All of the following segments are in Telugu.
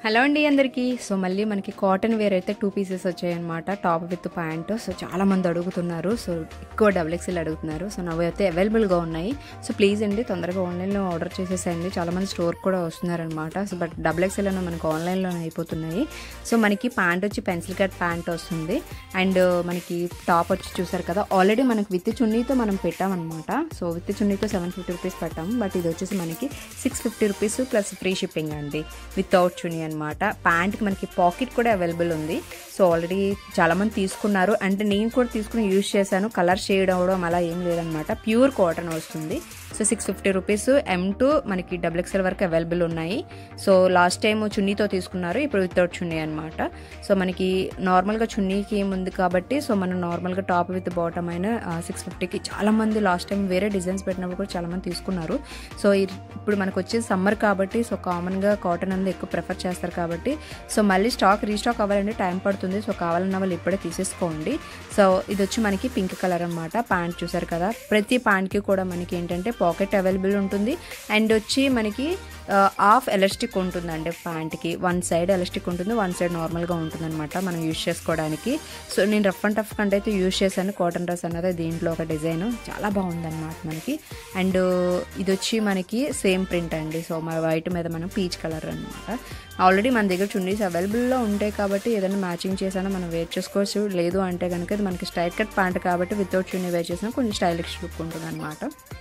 హలో అండి అందరికీ సో మళ్ళీ మనకి కాటన్ వేర్ అయితే టూ పీసెస్ వచ్చాయన్నమాట టాప్ విత్ ప్యాంట్ సో చాలా మంది అడుగుతున్నారు సో ఎక్కువ డబుల్ ఎక్స్ఎల్ అడుగుతున్నారు సో నవ్వు అయితే అవైలబుల్గా ఉన్నాయి సో ప్లీజ్ అండి తొందరగా ఆన్లైన్లో ఆర్డర్ చేసేసేయండి చాలా మంది స్టోర్ కూడా వస్తున్నారనమాట సో బట్ డబుల్ ఎక్స్ఎల్ అన్న మనకి ఆన్లైన్లోనే అయిపోతున్నాయి సో మనకి ప్యాంట్ వచ్చి పెన్సిల్ కట్ ప్యాంట్ వస్తుంది అండ్ మనకి టాప్ వచ్చి చూసారు కదా ఆల్రెడీ మనకి విత్ చున్నీతో మనం పెట్టామన్నమాట సో విత్ చున్నీతో సెవెన్ ఫిఫ్టీ రూపీస్ పెట్టాము బట్ ఇది వచ్చేసి మనకి six fifty rupees plus free shipping అండి వితౌట్ చున్నీ అనమాట ప్యాంట్కి మనకి పాకెట్ కూడా అవైలబుల్ ఉంది సో ఆల్రెడీ చాలామంది తీసుకున్నారు అంటే నేను కూడా తీసుకుని యూజ్ చేశాను కలర్ షేడ్ అవ్వడం అలా ఏం లేదనమాట ప్యూర్ కాటన్ వస్తుంది so six fifty rupees M to మనకి డబుల్ ఎక్స్ఎల్ వరకు అవైలబుల్ ఉన్నాయి సో లాస్ట్ టైం చున్నీతో తీసుకున్నారు ఇప్పుడు వితౌట్ చున్నీ అనమాట సో మనకి నార్మల్గా చున్నీకి ఏముంది కాబట్టి సో మనం నార్మల్గా టాప్ విత్ బాటమ్ అయిన సిక్స్ ఫిఫ్టీకి చాలామంది లాస్ట్ టైం వేరే డిజైన్స్ పెట్టినప్పుడు కూడా చాలామంది తీసుకున్నారు సో ఇప్పుడు మనకు వచ్చేది సమ్మర్ కాబట్టి సో కామన్గా కాటన్ అనేది ఎక్కువ ప్రిఫర్ చేస్తారు కాబట్టి సో మళ్ళీ స్టాక్ రీస్టాక్ అవ్వాలంటే టైం పడుతుంది సో కావాలన్న వాళ్ళు ఇప్పుడే తీసేసుకోండి సో ఇది వచ్చి మనకి పింక్ కలర్ అనమాట ప్యాంట్ చూసారు కదా ప్రతి ప్యాంట్కి కూడా మనకి ఏంటంటే పాకెట్ అవైలబుల్ ఉంటుంది అండ్ వచ్చి మనకి హాఫ్ ఎలాస్టిక్ ఉంటుందండి ప్యాంట్కి వన్ సైడ్ ఎలాస్టిక్ ఉంటుంది వన్ సైడ్ నార్మల్గా ఉంటుందన్నమాట మనం యూజ్ చేసుకోవడానికి సో నేను రఫ్ అండ్ టఫ్ కంటే అయితే యూజ్ చేశాను కాటన్ డ్రెస్ అన్నది దీంట్లో ఒక డిజైన్ చాలా బాగుందన్నమాట మనకి అండ్ ఇది వచ్చి మనకి సేమ్ ప్రింట్ అండి సో మన వైట్ మీద మనం పీచ్ కలర్ అనమాట ఆల్రెడీ మన దగ్గర చున్నీస్ అవైలబుల్లో ఉంటాయి కాబట్టి ఏదైనా మ్యాచింగ్ చేసినా మనం వేర్ చేసుకోవచ్చు లేదు అంటే కనుక ఇది మనకి స్టైట్ కట్ ప్యాంట్ కాబట్టి వితౌట్ చున్నీ వేర్ చేసినా కొంచెం స్టైలిష్ లుక్ ఉంటుంది అనమాట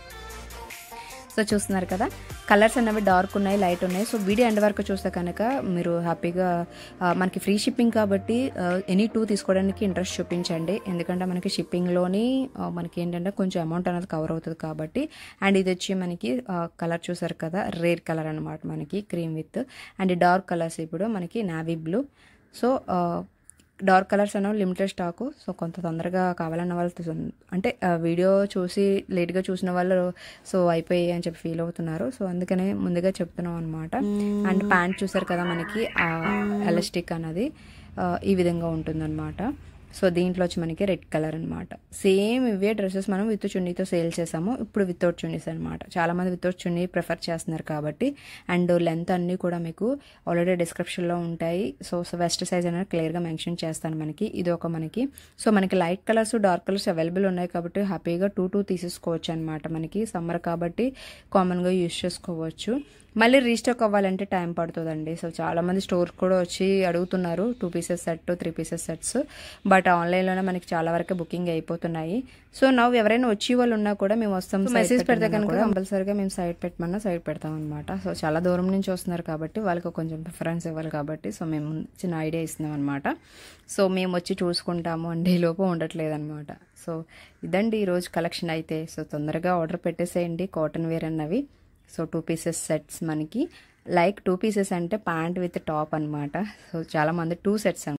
సో చూస్తున్నారు కదా కలర్స్ అనేవి డార్క్ ఉన్నాయి లైట్ ఉన్నాయి సో వీడియో ఎండ్ వరకు చూస్తే కనుక మీరు హ్యాపీగా మనకి ఫ్రీ షిప్పింగ్ కాబట్టి ఎనీ టూ తీసుకోవడానికి ఇంట్రెస్ట్ చూపించండి ఎందుకంటే మనకి షిప్పింగ్లోని మనకి ఏంటంటే కొంచెం అమౌంట్ అనేది కవర్ అవుతుంది కాబట్టి అండ్ ఇది వచ్చి మనకి కలర్ చూసారు కదా రేర్ కలర్ అనమాట మనకి cream with and dark colours ఇప్పుడు మనకి navy blue so dark colours అనేవి లిమిటెడ్ స్టాకు సో కొంత తొందరగా కావాలన్న వాళ్ళు అంటే వీడియో చూసి లేట్గా చూసిన వాళ్ళు సో అయిపోయాయి అని చెప్పి ఫీల్ అవుతున్నారు సో అందుకనే ముందుగా చెప్తున్నాం అనమాట అండ్ ప్యాంట్ చూసారు కదా మనకి ఎలాస్టిక్ అన్నది ఈ విధంగా ఉంటుందన్నమాట సో దీంట్లో వచ్చి మనకి రెడ్ కలర్ అనమాట సేమ్ ఇవే డ్రెస్సెస్ మనం విత్ చున్నీతో సేల్ చేసాము ఇప్పుడు వితౌట్ చున్నీస్ అనమాట చాలామంది వితౌట్ చున్నీ ప్రిఫర్ చేస్తున్నారు కాబట్టి అండ్ లెంత్ అన్నీ కూడా మీకు ఆల్రెడీ డిస్క్రిప్షన్లో ఉంటాయి సో సో వెస్ట్ సైజ్ అనేది క్లియర్గా మెన్షన్ చేస్తాను మనకి ఇది ఒక మనకి సో మనకి light colours dark colours available ఉన్నాయి కాబట్టి హ్యాపీగా టూ టూ తీసేసుకోవచ్చు అనమాట మనకి సమ్మర్ కాబట్టి కామన్గా యూజ్ చేసుకోవచ్చు మళ్ళీ రీస్టాక్ అవ్వాలంటే టైం పడుతుందండి సో చాలామంది స్టోర్ కూడా వచ్చి అడుగుతున్నారు two pieces set three pieces sets but ఆన్లైన్లోనే మనకి చాలా వరకు బుకింగ్ అయిపోతున్నాయి సో నవ్వు ఎవరైనా వచ్చి వాళ్ళు ఉన్నా కూడా మేము వస్తాం మెసేజ్ పెడితే కనుక కంపల్సరీగా మేము సైడ్ పెట్టమన్నా సైడ్ పెడతాం అనమాట సో చాలా దూరం నుంచి వస్తున్నారు కాబట్టి వాళ్ళకి కొంచెం ప్రిఫరెన్స్ ఇవ్వాలి కాబట్టి సో మేము చిన్న ఐడియా ఇస్తున్నాం అనమాట సో మేము వచ్చి చూసుకుంటాము అంటే ఈ లోపు ఉండట్లేదు అనమాట సో ఇదండి ఈరోజు కలెక్షన్ అయితే సో తొందరగా ఆర్డర్ పెట్టేసేయండి కాటన్ వేర్ అన్నవి సో టూ పీసెస్ సెట్స్ మనకి లైక్ టూ పీసెస్ అంటే ప్యాంట్ విత్ టాప్ అనమాట సో చాలామంది టూ సెట్స్